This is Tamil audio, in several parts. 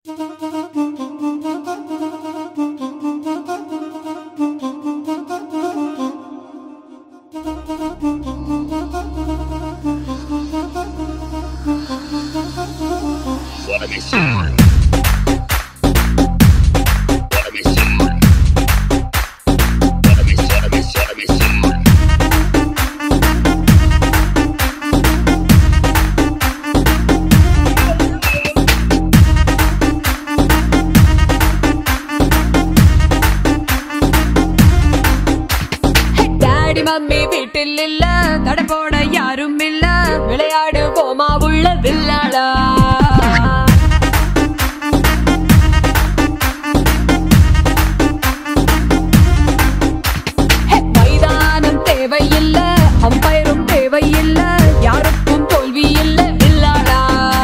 Wanna be soon. Wanna be soon. Wanna be, wanna be, wanna be soon. Daddy mummy வீட்டில் இல்ல தடை போட யாரும் இல்ல விளையாடு போமா உள்ள வில்லாடா ஹே, மைதானம் தேவையில்ல அம்பயரும் தேவையில்ல யாருக்கும் தோல்வி இல்ல வில்லாடா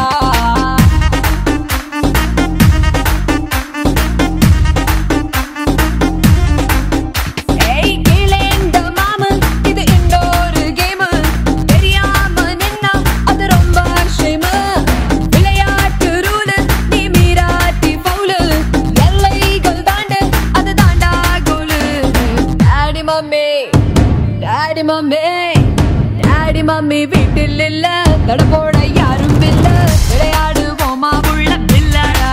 ஏய் கீழேந்த மாமு இது இன்னொரு கேம் தெரியாம நின்னா அது ரொம்ப ஷேம் விளையாட்டு ரூல் நீ மீராட்டி பவுல் எல்லைகள் தாண்டு அது தாண்டா goal daddy mummy daddy mummy daddy mummy வீட்டில் இல்ல தட போட யாரும் இல்ல விளையாடுவோமா உள்ள பில்லடா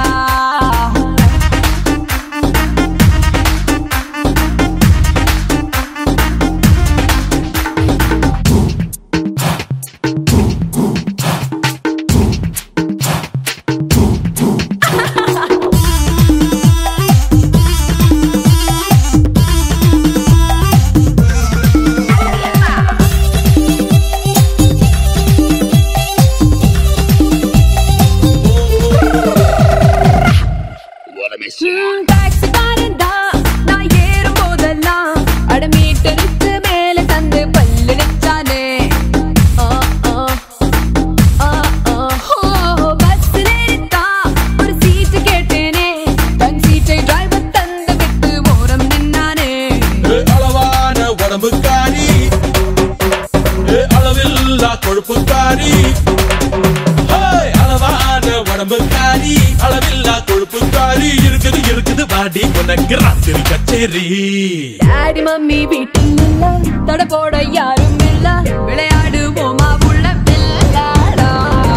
Wanna be soon. டாக்ஸிக்காரன் தான் நான் ஏறும் போதெல்லாம் அட மீட்டருக்கு மேல தந்து பல்லு நிச்சானே ஆ, ஆ, ஆ, ஆ. ஓ, பஸ்ஸில் ஏறித்தான் ஒரு சீட்டு கேட்டேனே தன் சீட்டை டிரைவர் தந்து விட்டு ஓரம் நின்னானே ஏ அளவான உடம்புக்காரி ஏ அளவில்லா கொழுப்புக்காரி ஹேய், அளவான உடம்புக்காரி அளவில்லா கொழுப்புக்காரி இருக்குது இருக்குது வாடி உனக்கு ராத்திரி கச்சேரி டாடி மம்மி வீட்டில் இல்ல தட போட யாரும் இல்ல விளையாடுவோமா உள்ள வில்லாடா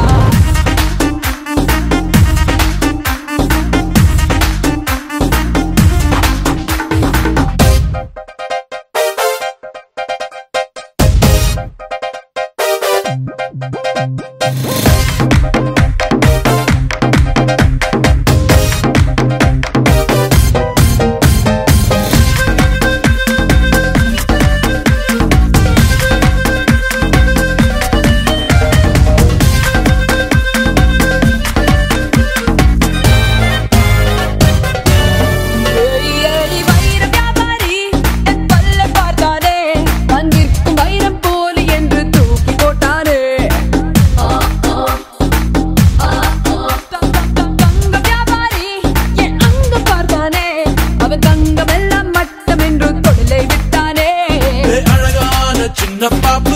ஏய், ஏய், வைர வியாபாரி, என் பல்லை பார்த்தானே. வந்திருக்கும் வைரம் போல என்று தூக்கி போட்டானே. ஆ, ஆ, ஆ, ஆ. த- த- த- தங்க வியாபாரி, என் அங்கம் பார்த்தானே. அவன் தங்கமெல்லாம் மட்டம் என்று தொழிலை விட்டானே. ஏ அழகான சின்ன பாப்பு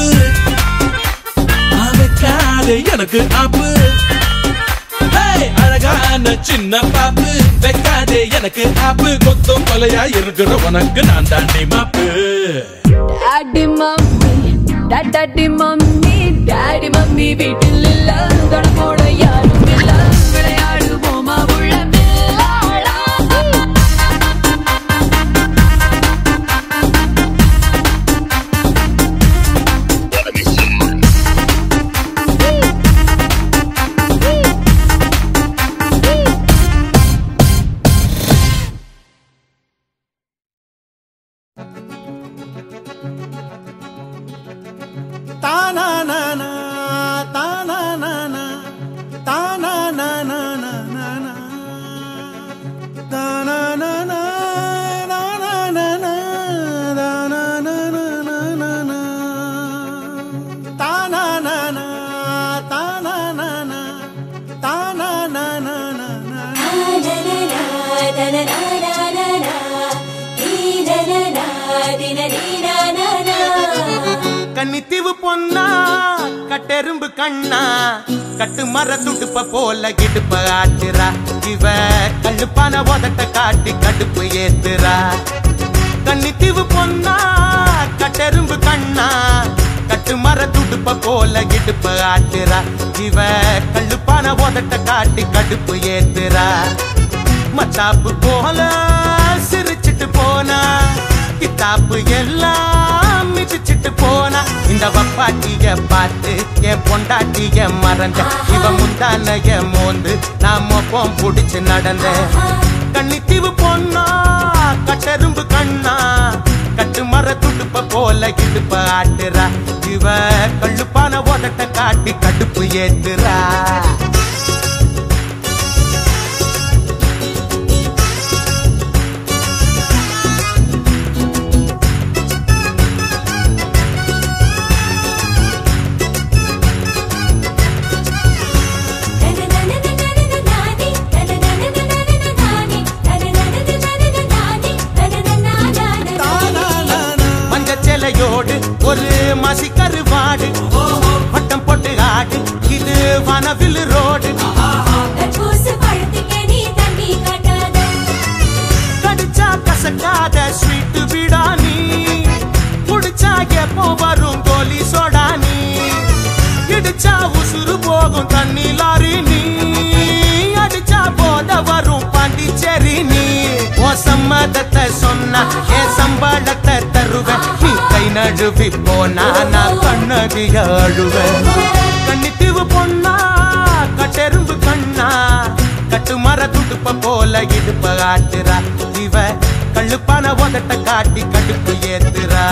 வைக்காதே எனக்கு ஆப்பு ஹேய், அழகான சின்ன பாப்பு வைக்காதே எனக்கு ஆப்பு கொத்தும் கொலையா இருக்கிற உனக்கு நான் தாண்டி மாப்பு டாடி மம்மி டா- டாடி மம்மி டாடி மம்மி வீட்டில் இல்ல தொட போட யாரும் இல்ல விளையாடுவோமா உள்ள வில்லாடா Wanna be soon. தானானானா, தானானானா, தானானானானானா. தானானானா, தானானானா, தானானானானானா. தானானானா, தானானானா, தானானானானானா. கன்னித்தீவு பொன்னா கட்டெரும்பு கண்ணா கட்டு மர துடுப்ப போல இடுப்ப ஆட்டுறா இவ கழுப்பான உதட்ட காட்டி கடுப்பு ஏத்துறா கன்னித்தீவு பொண்ணா கட்டெரும்பு கண்ணா கட்டு மர துடுப்ப போல இடுப்ப ஆட்டுறா இவ கழுப்பான உதட்ட காட்டி கடுப்பு ஏத்துறா மத்தாப்பு போல சிரிச்சிட்டு போனா கித்தாப்பு எல்லாம் மிதிச்சிட்டு போனா இந்த வப்பாட்டிய பார்த்து என் பொண்டாட்டிய மறந்த இவ முந்தானைய மோந்து நான் மொப்பம் புடிச்சு நடந்த கன்னித்தீவு பொண்ணா கட்டெரும்பு கண்ணா கட்டு மர துடுப்ப போல இடுப்ப ஆட்டுறா இவ கள்ளுப்பான உதட்ட காட்டி கடுப்பு ஏத்துறா மஞ்ச சேலையோடு ஒரு மசிக்கரு வாடு வட்டம் போட்டு ஆடு இது வனவில் ரோடு கடிச்சா கசக்காத ஸ்வீட் விடானி குடிச்சா எப்போ வரும் கோலி சோடானி இடிச்சா உசுறு போகும் தண்ணி லாரி நீ அடிச்சா போத வரும் பாண்டிச்சேரி நீ ஓ சம்மதத்தை சொன்னா என் சம்பளத்தை தருவேன் நீ கை நழுவி போனா நான் கண்ணதிய அழுவேன் கண்ணித்தீவு பொண்ணா கட்டெரும்பு கண்ணா கட்டு மர துடுப்ப போல இடுப்ப ஆட்டுறா இவ கள்ளுப்பான உதட்ட காட்டி கடுப்பு ஏத்துறா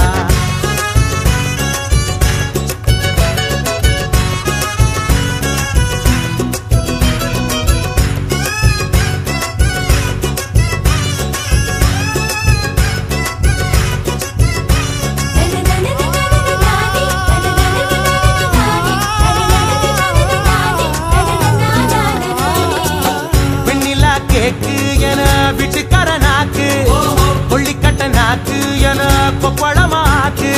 வெண்ணிலா கேக்கு என வீட்டுக்கார நாக்கு கொள்ளிக்கட்ட நாக்கு என கொப்பளமாக்கு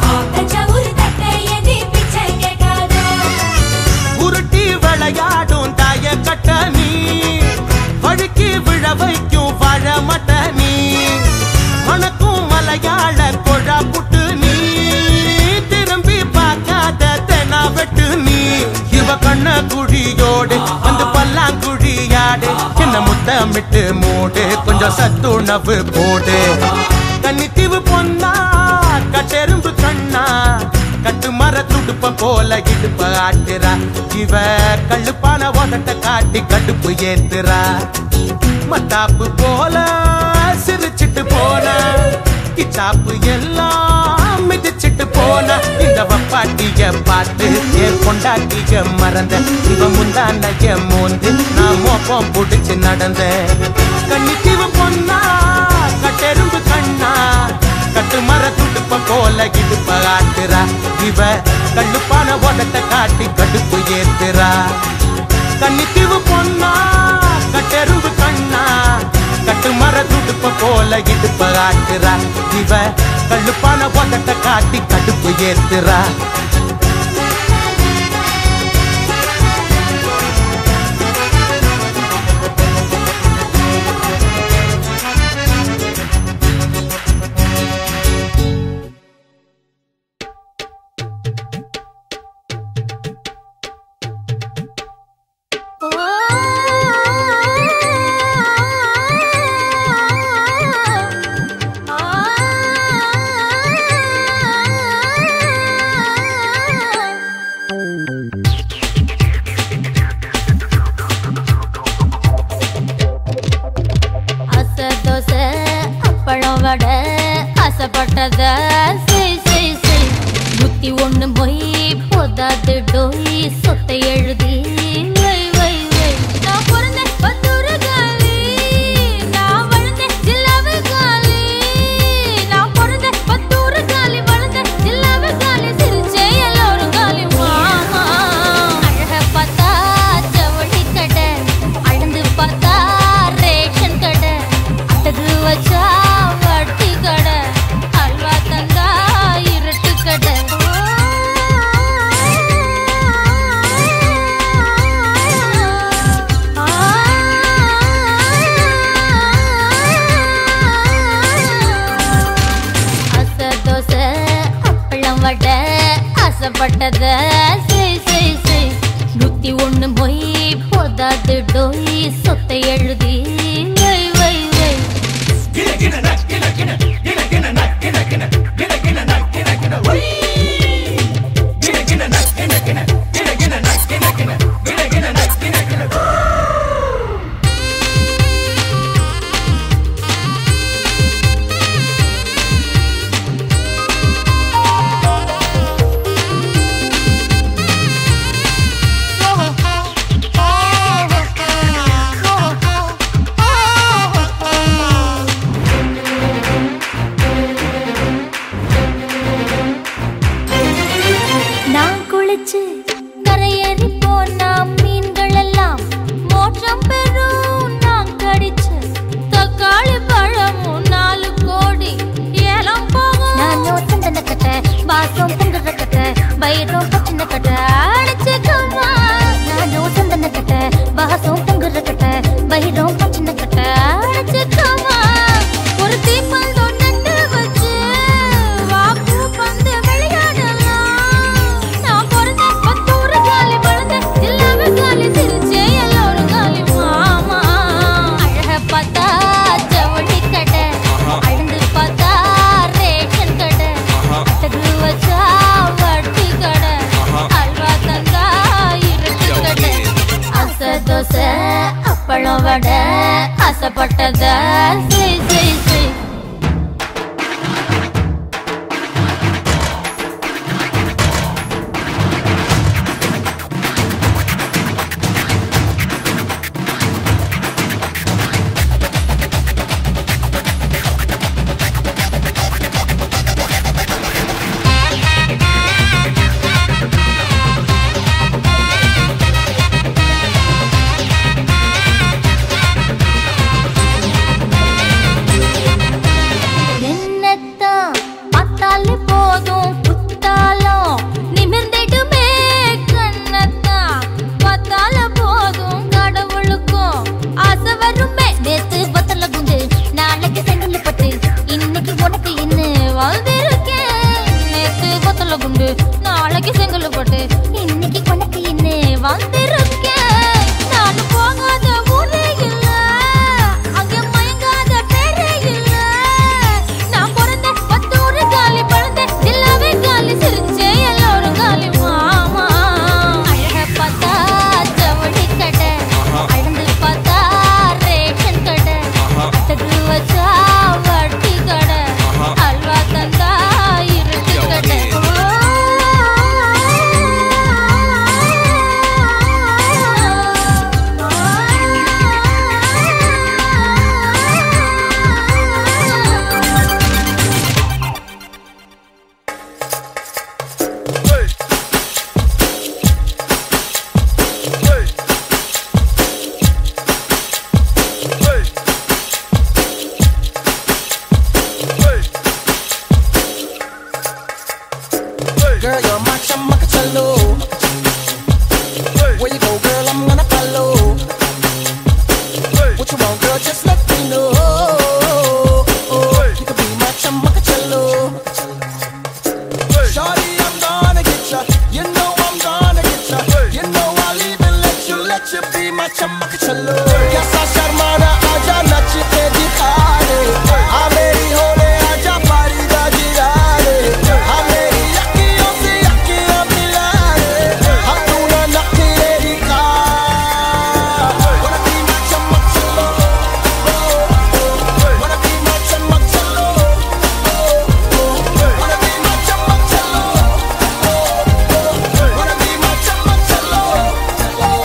உருட்டி விளையாடும் தாய கட்ட நீ வழுக்கி விழ வைக்கும் வாழ மட்ட நீ மணக்கும் மலையாள கொழா புட்டு நீ திரும்பி பார்க்காத தெனா வெட்டு நீ இவ கண்ண குழியோடு வந்து பல்லாங்குழியாடு என்ன முத்தமிட்டு மூடு கொஞ்சம் சத்துணவு போடு கன்னித்தீவு பொண்ணா கட்டெரும்பு கண்ணா கட்டு மர துடுப்ப போல இடுப்ப ஆட்டுறா இவ கள்ளுப்பான உதட்ட காட்டி கடுப்பு ஏத்துறா மத்தாப்பு போல சிரிச்சிட்டு போன கிச்சாப்பு எல்லாம் மிதிச்சிட்டு போன இந்த வப்பாட்டிய பார்த்து என் பொண்டாட்டிய மறந்த இவ முந்தானைய மோந்து நான் மோப்பம் புடிச்சு நடந்த கன்னித்தீவு பொண்ணா கட்டெரும்பு கண்ணா கட்டு மர துடுப்ப போல இடுப்ப ஆட்டுறா இவ கள்ளுப்பான உதட்ட காட்டி கடுப்பு ஏத்துறா கன்னித்தீவு பொண்ணா கட்டெரும்பு கண்ணா கட்டு மர துடுப்ப போல இடுப்ப ஆட்டுறா இவ கள்ளுப்பான உதட்ட காட்டி கடுப்பு ஏத்துறா ஆ ஆசைப்பட்டத செய் செய் செய் நூத்தி ஒண்ணு மொய் போதாது டோய் சொத்தை எழுதி வை வை வை நான் குளிச்சு கரையேறி போனா மீன்கள் எல்லாம் மோற்றம் பெறும் நான் கடிச்சு தக்காளி பழமும் நாலு கோடி ஏலம் போகும் நான் சந்தன கட்ட வாசம் பொங்குற கட்ட பயிரும் பச்சின கட்ட அடிச்சுக்கம்மா நானும் சந்தன கட்ட வாசம் பொங்குற கட்ட பயிரும் பச்சின கட்ட அடிச்சுக்கம்மா ஒரு தீப்பந்தம் நட்டு வச்சு வாக்கு பந்து விளையாடலாம் நான் பிறந்த பத்தூறு காலி வளர்ந்த எல்லாமே காலி சிரிச்சே எல்லோரும் காலி மாமா அழக பார்த்தா ஜவுளி கடை அழுந்து பார்த்தா ரேஷன் கடை அட்டகு வச்சா வட்டி கடை அல்வா தந்தா இருட்டு கடை அசை தோசை அப்பளம் வடை ஆசைப்பட்டத செய் செய் செய் என்னத்தான் பார்த்தாலே போதும் புத்தாலும் நிமிர்ந்திடுமே கண்ணத்தான் பார்த்தால போதும் கடவுளுக்கும் ஆசை வருமே நேத்து பத்தல குண்டு நாளைக்கு செங்கல் பட்டு இன்னைக்கு உனக்கு இன்னும் வாழ்ந்திருக்கேன் நேத்து பத்தல குண்டு நாளைக்கு செங்கல் பட்டு இன்னைக்கு உனக்கு இன்னும் வாழ்ந்திருக்கேன் நான் போகாத ஊரே இல்ல அங்க மயங்காத பேரே இல்ல நான் பிறந்த பத்தூரு காலி பழந்த எல்லாமே காலி சிரிச்சே எல்லோரும் காலி மாமா அழக பார்த்தா ஜவுளி கடை அழுந்து பார்த்தா ரேஷன் கடை அட்டகு வச்சா வட்டி கடை அல்வா தந்தா இருட்டு கடை Girl, you're my chamacachalo. Where you go, girl, I'm gonna follow. What you want, girl, just let me know. You can be my chamacachalo. Shorty, I'm gonna get ya. You know I'm gonna get ya. You know I'll even let you, let you be my chamacachalo. Yes, I sharmana, aja nachte dikhare. हाँ मेरी होले आजा पारी दा जिरारे हाँ मेरी अखियों से अखियां मिला रे हाँ तू ना नखरे दिखा Wanna be my चमक चलो Wanna be my चमक चलो Wanna be my चमक चलो Wanna be my चमक चलो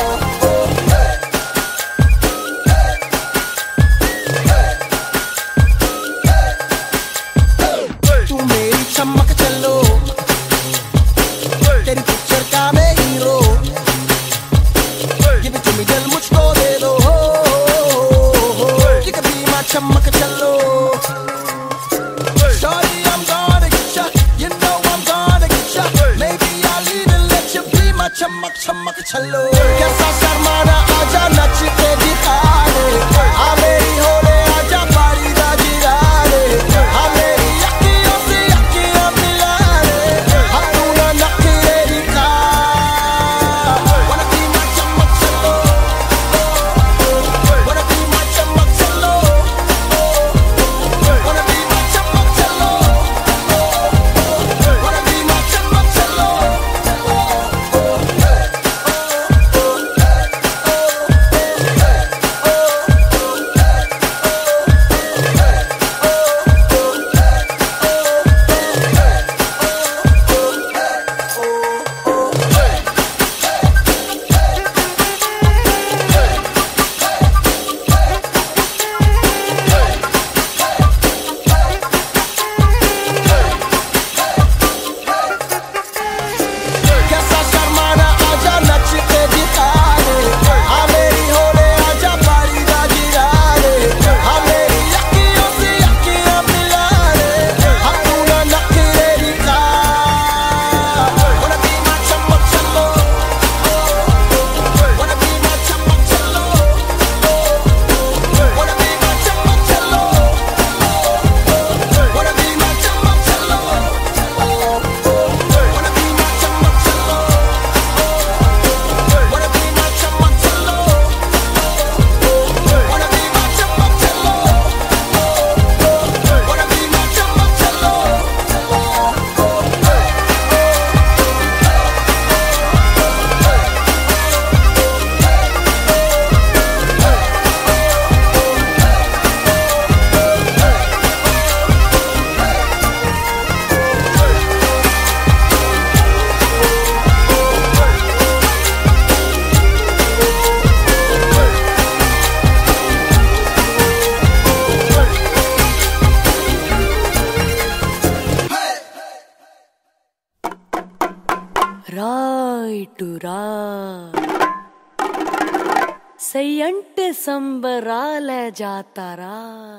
तू मेरी चमक चलो तेरी पिक्चर का मैं hero Give it to me दिल मुझको दे दो You can be my चमक चलो Shorty I'm gonna get ya You know I'm gonna get ya Maybe I'll even let you be my चमक चमक चलो कैसा शर्माना आजा नच के दिखा दे आ मेरी होले आजा पारी दा जिरा रे आ मेरी अखियों से अखियां मिला रे आ तू ना नखरे दिखा ఇటురా సయ్యంటే సంబరాల జాతారా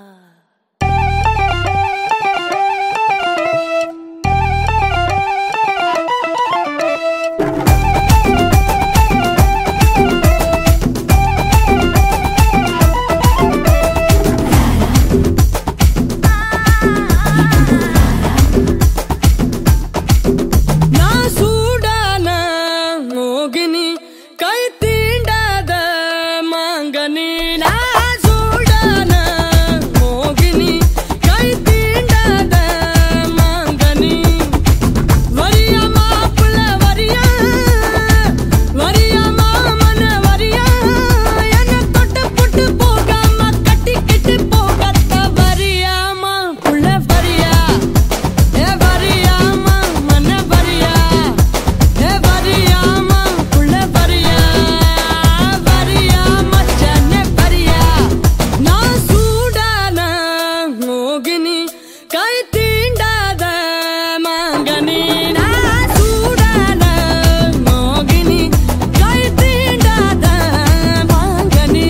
నా సూడాన మోగిని కై తీండాద మాంగని నా సూడాన మోగిని కై తీండాద మాంగని వరియా మాపుల వరియా వరియా మామన వరియా ఎన தொட்டு புட்டு போகாம கட்டிக்கிட்டு போகத்த வரியா மாப்புள்ள வரியா ஏ வரியாமா மன வரியா ஏ வரியாமா புள்ள வரியா வரியா மச்சானே வரியா நான் சூடான மோகினி கை தீண்டாத மாங்கனி நான் சூடான மோகினி கை தீண்டாத மாங்கனி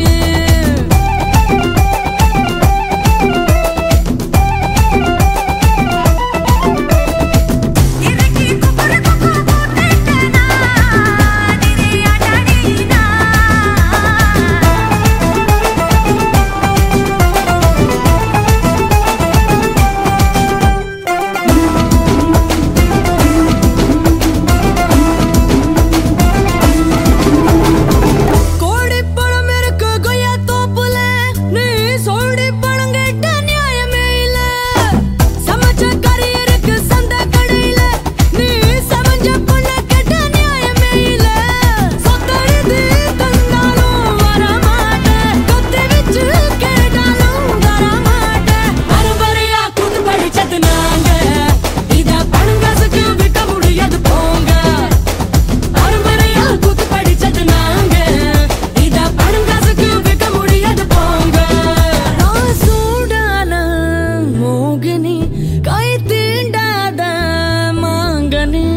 கோடி பணம் இருக்கு கொய்யா தோப்புல நீ சோடி பணம் கேட்ட நியாயமே இல்ல சமைச்ச கறி இருக்கு சந்த கடையில நீ சமைஞ்ச பொண்ண கேட்ட நியாயமே இல்ல சொத்தெழுதி தந்தாலும் வரமாட்டேன் கொத்தி வச்சு கேட்டாலும் வரமாட்டேன் அறுபறையா கூட்டு படிச்சது நாங்க இத பணம் காசுக்கு விற்க முடியாது போங்க அருமறையா கூத்து படிச்சது நாங்க இத பணம் காசுக்கு விற்க முடியாது போங்க நான் சூடான மோகினி கை தீண்டாத மாங்கனி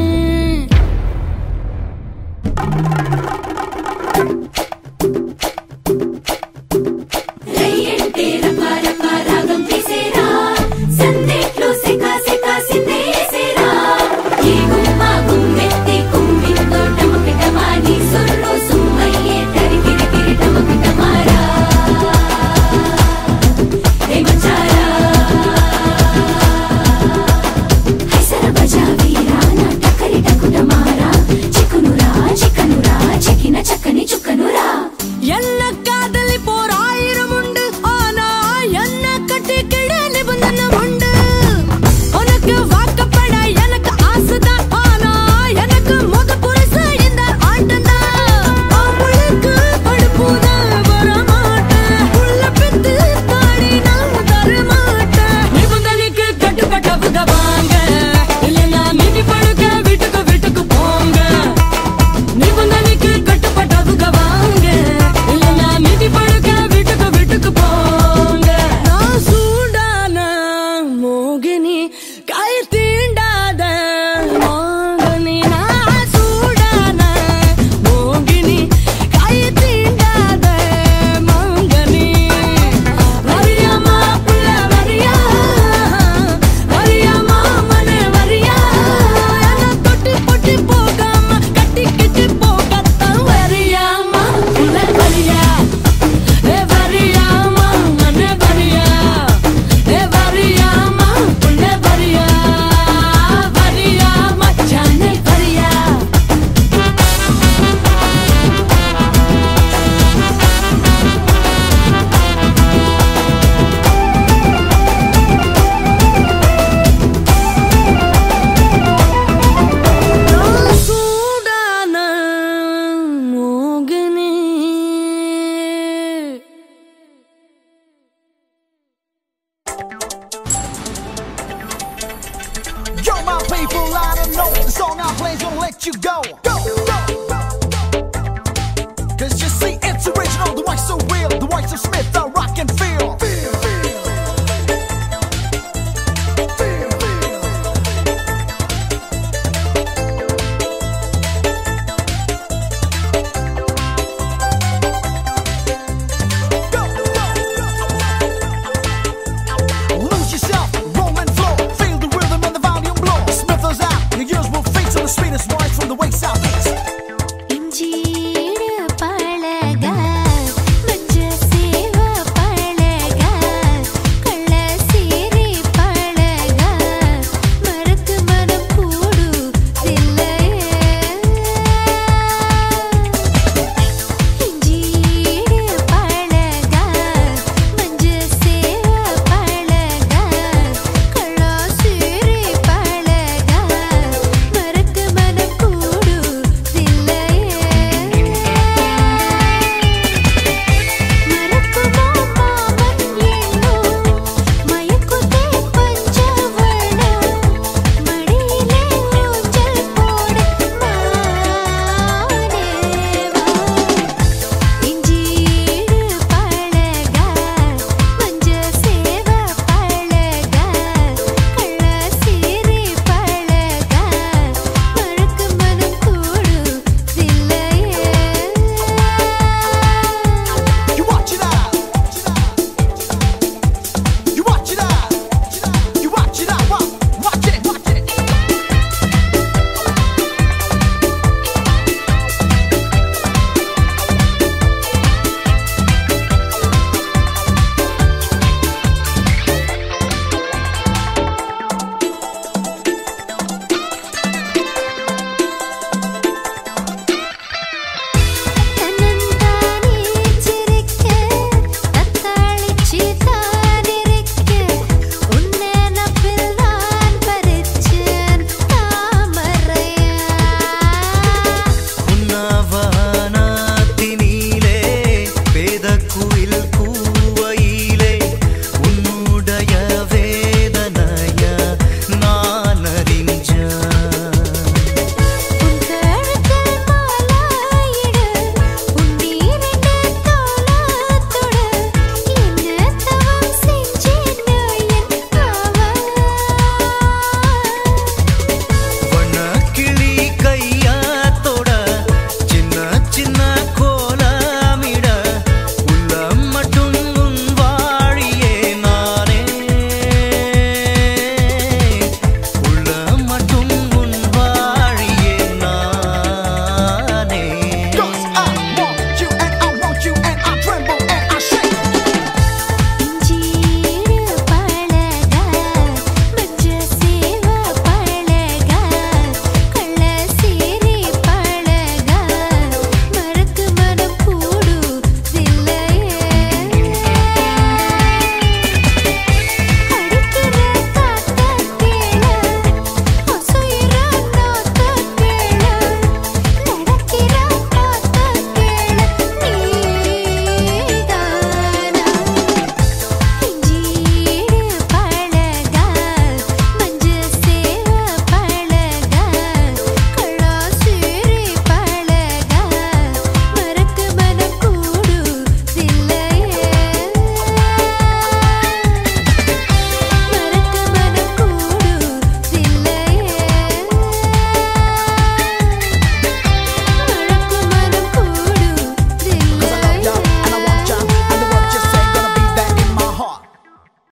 చక్కని చుక్కనురా என்ன காதலி போர் ஆயிரம் உண்டு ஆனா என்ன கட்டிக்கிட நிபந்தனை உண்டு உனக்கு வாக்கப்பட எனக்கு ஆசைதான் ஆனா எனக்கு முத புரிசு இந்த ஆட்டம்தான் அவளுக்கு படுப்புதான் வரமாட்டேன் உள்ள பித்து தாடி நான் தரமாட்டேன் நிபந்தனைக்கு கட்டுப்பட்டவங்க வாங்க இல்லைன்னா மீதி படுக்க வீட்டுக்கு வீட்டுக்கு போங்க நிபந்தனைக்கு கட்டுப்பட்டவங்க வாங்க இல்லைன்னா மீதி படுக்க வீட்டுக்கு வீட்டுக்கு போங்க நான் சூடான மோகினி கை தீண்டாத மோகினி நான் சூடான மோகினி கை தீண்டாத மோகினி வரியாமா புள்ள வரியா வரியாமா மனே வரியா என்ன தொட்டு பொட்டி போகாம கட்டிக்கிட்டு போகத்தான் வரியாமா புள்ள வரியா ஏ வரியாமா மனே வரியா ஏ வரியாமா புள்ள வரியா வரியா மச்சானே வரியா சூடான மோகினி Yo, my people, I don't know. The song I play's gonna let you go. Go, go. Cause you see, it's original. The whites are real. The whites are Smith are rockin'